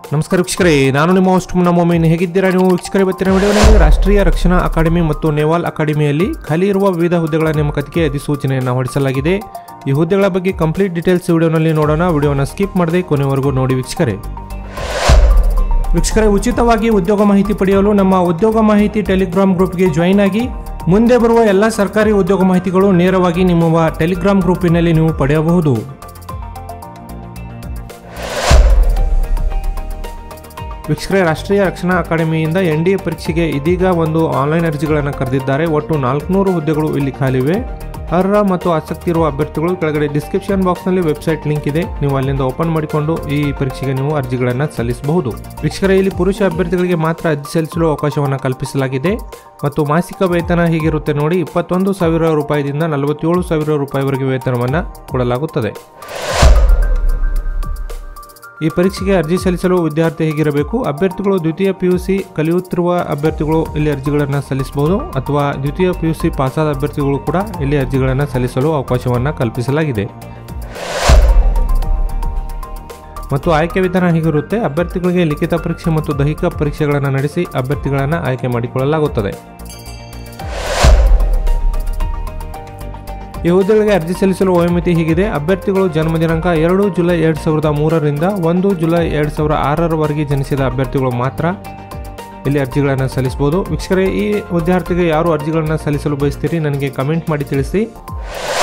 ನಮಸ್ಕಾರ ವೀಕ್ಷಕರೇ ನಾನು ನಿಮ್ಮ ಹೋಸ್ಟ್ ಮೊಮಿನ್ ಹೇಗಿದ್ದೀರಾ ನೀವು ವೀಕ್ಷಕರೇ ಇವತ್ತಿನ ವಿಡಿಯೋನಲ್ಲಿ ರಾಷ್ಟ್ರೀಯ ರಕ್ಷಣಾ ಅಕಾಡೆಮಿ ಮತ್ತು ನೇವಾಲ್ ಅಕಾಡೆಮಿಯಲ್ಲಿ ಖಾಲಿ ಇರುವ ವಿವಿಧ ಹುದ್ದೆಗಳ ನೇಮಕಾತಿಗೆ ಅಧಿಸೂಚನೆಯನ್ನು ಹೊರಡಿಸಲಾಗಿದೆ ಈ ಹುದ್ದೆಗಳ ಬಗ್ಗೆ ಕಂಪ್ಲೀಟ್ ಡೀಟೇಲ್ಸ್ ವಿಡಿಯೋನಲ್ಲಿ ನೋಡೋಣ ವಿಡಿಯೋನ ಸ್ಕಿಪ್ ಮಾಡದೆ ಕೊನೆವರೆಗೂ ನೋಡಿ ವೀಕ್ಷಕರೇ ವೀಕ್ಷಕರೇ ಉಚಿತವಾಗಿ ಉದ್ಯೋಗ ಮಾಹಿತಿ ಪಡೆಯಲು ನಮ್ಮ ಉದ್ಯೋಗ ಮಾಹಿತಿ ಟೆಲಿಗ್ರಾಮ್ ಗ್ರೂಪ್ಗೆ ಜಾಯಿನ್ ಆಗಿ ಮುಂದೆ ಬರುವ ಎಲ್ಲ ಸರ್ಕಾರಿ ಉದ್ಯೋಗ ಮಾಹಿತಿಗಳು ನೇರವಾಗಿ ನಿಮ್ಮ ಟೆಲಿಗ್ರಾಮ್ ಗ್ರೂಪಿನಲ್ಲಿ ನೀವು ಪಡೆಯಬಹುದು ವೀಕ್ಷಕರೇ ರಾಷ್ಟ್ರೀಯ ರಕ್ಷಣಾ ಅಕಾಡೆಮಿಯಿಂದ ಎನ್ ಡಿ ಎ ಪರೀಕ್ಷೆಗೆ ಇದೀಗ ಒಂದು ಆನ್ಲೈನ್ ಅರ್ಜಿಗಳನ್ನು ಕರೆದಿದ್ದಾರೆ ಒಟ್ಟು ನಾಲ್ಕುನೂರು ಹುದ್ದೆಗಳು ಇಲ್ಲಿ ಖಾಲಿವೆ ಅರ್ಹ ಮತ್ತು ಆಸಕ್ತಿ ಇರುವ ಅಭ್ಯರ್ಥಿಗಳು ಕೆಳಗಡೆ ಡಿಸ್ಕ್ರಿಪ್ಷನ್ ಬಾಕ್ಸ್ನಲ್ಲಿ ವೆಬ್ಸೈಟ್ ಲಿಂಕ್ ಇದೆ ನೀವು ಅಲ್ಲಿಂದ ಓಪನ್ ಮಾಡಿಕೊಂಡು ಈ ಪರೀಕ್ಷೆಗೆ ನೀವು ಅರ್ಜಿಗಳನ್ನು ಸಲ್ಲಿಸಬಹುದು ವೀಕ್ಷಕರೇ ಇಲ್ಲಿ ಪುರುಷ ಅಭ್ಯರ್ಥಿಗಳಿಗೆ ಮಾತ್ರ ಅರ್ಜಿ ಸಲ್ಲಿಸಲು ಅವಕಾಶವನ್ನು ಕಲ್ಪಿಸಲಾಗಿದೆ ಮತ್ತು ಮಾಸಿಕ ವೇತನ ಹೀಗಿರುತ್ತೆ ನೋಡಿ ಇಪ್ಪತ್ತೊಂದು ಸಾವಿರ ರೂಪಾಯಿದಿಂದ ನಲವತ್ತೇಳು ಸಾವಿರ ರೂಪಾಯಿವರೆಗೆ ವೇತನವನ್ನು ಕೊಡಲಾಗುತ್ತದೆ ಈ ಪರೀಕ್ಷೆಗೆ ಅರ್ಜಿ ಸಲ್ಲಿಸಲು ವಿದ್ಯಾರ್ಥಿ ಹೇಗಿರಬೇಕು ಅಭ್ಯರ್ಥಿಗಳು ದ್ವಿತೀಯ ಪಿ ಯು ಸಿ ಕಲಿಯುತ್ತಿರುವ ಅಭ್ಯರ್ಥಿಗಳು ಇಲ್ಲಿ ಅರ್ಜಿಗಳನ್ನು ಸಲ್ಲಿಸಬಹುದು ಅಥವಾ ದ್ವಿತೀಯ ಪಿ ಯು ಸಿ ಪಾಸಾದ ಅಭ್ಯರ್ಥಿಗಳು ಕೂಡ ಇಲ್ಲಿ ಅರ್ಜಿಗಳನ್ನು ಸಲ್ಲಿಸಲು ಅವಕಾಶವನ್ನು ಕಲ್ಪಿಸಲಾಗಿದೆ ಮತ್ತು ಆಯ್ಕೆ ವಿಧಾನ ಹೀಗಿರುತ್ತೆ ಅಭ್ಯರ್ಥಿಗಳಿಗೆ ಲಿಖಿತ ಪರೀಕ್ಷೆ ಮತ್ತು ದೈಹಿಕ ಪರೀಕ್ಷೆಗಳನ್ನು ನಡೆಸಿ ಅಭ್ಯರ್ಥಿಗಳನ್ನು ಆಯ್ಕೆ ಮಾಡಿಕೊಳ್ಳಲಾಗುತ್ತದೆ ಈ ಹುದ್ದೆಗಳಿಗೆ ಅರ್ಜಿ ಸಲ್ಲಿಸಲು ವಯೋಮಿತಿ ಹೀಗಿದೆ ಅಭ್ಯರ್ಥಿಗಳು ಜನ್ಮ ದಿನಾಂಕ ಎರಡು ಜುಲೈ ಎರಡು ಸಾವಿರದ ಮೂರರಿಂದ ಒಂದು ಜುಲೈ ಎರಡು ಸಾವಿರದ ಆರರವರೆಗೆ ಜನಿಸಿದ ಅಭ್ಯರ್ಥಿಗಳು ಮಾತ್ರ ಇಲ್ಲಿ ಅರ್ಜಿಗಳನ್ನು ಸಲ್ಲಿಸಬಹುದು ವೀಕ್ಷಕರೇ ಈ ವಿದ್ಯಾರ್ಥಿಗೆ ಯಾರು ಅರ್ಜಿಗಳನ್ನು ಸಲ್ಲಿಸಲು ಬಯಸ್ತೀರಿ ನನಗೆ ಕಮೆಂಟ್ ಮಾಡಿ ತಿಳಿಸಿ